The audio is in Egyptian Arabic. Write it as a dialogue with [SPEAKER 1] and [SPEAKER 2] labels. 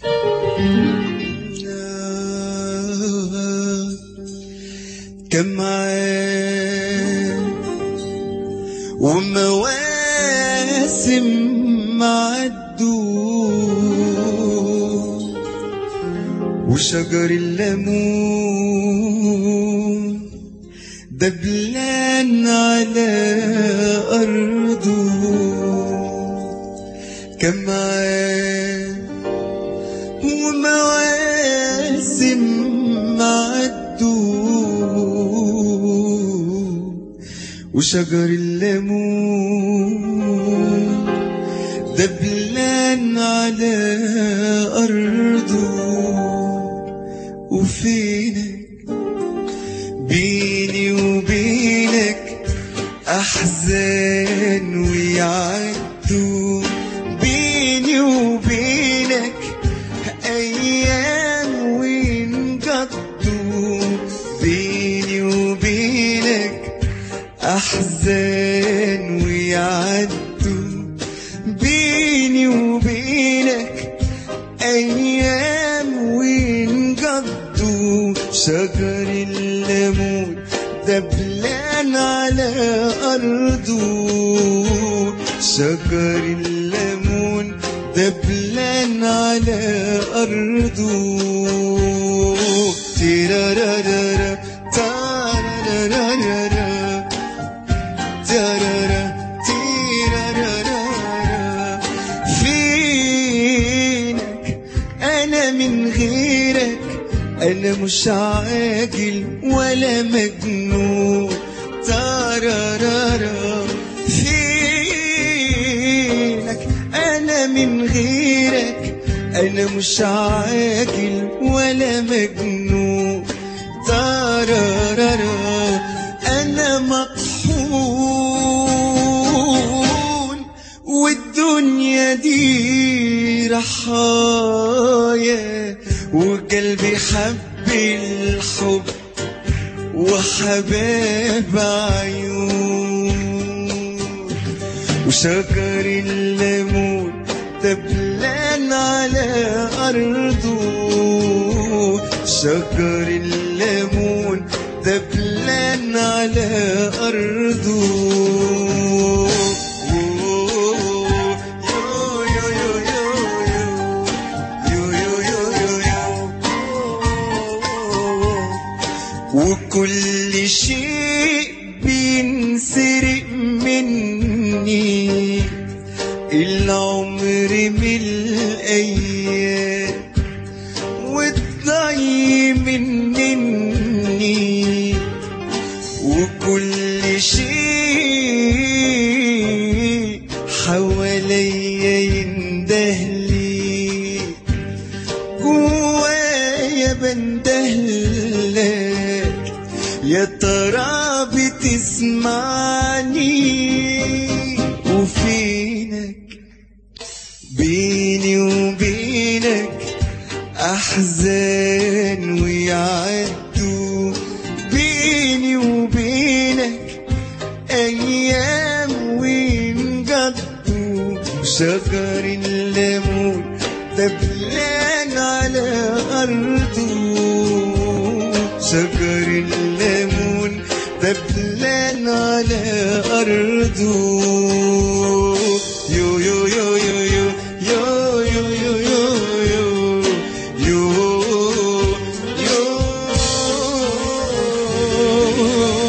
[SPEAKER 1] كم عام ومواسم عدوا وشجر الليمون دبلان على أرضه كم عام ومواسم عدوا وشجر الليمون دبلان على أرضه وفينك بيني وبينك أحزان ويعدوا بيني وبينك أيام وينقضوا بيني وبينك أحزان ويعدوا بيني وبينك أيام وينقضوا شجر الليمون دبلان على أرضه شجر الليمون دبلان على أرضه تيرارارارا تارارارارا تارارا تيرارارارا فينك أنا من غيرك أنا مش عاقل ولا مجنون تارارارا فينك أنا من غيرك أنا مش عاقل ولا مجنون تارارارا أنا مطحون والدنيا دي رحايا وقلبي حب الحب وحباب عيون وشجر الليمون دبلان على أرضه شجر الليمون دبلان على أرضه يو يو يو يو يو يو يو يو يو وكل شيء بينسرق مني العمر من الأيام والضي مني وكل شيء حواليا يندهلي جوايا بندهلك يا ترى بتسمعني وفينك بيني وبينك أحزان ويعدوا بيني وبينك أيام وينقضوا شجر الليمون دبلان على أرضه شجر الليمون دبلان على أرضه يو يو يو يو يو يو يو يو يو يو يو يو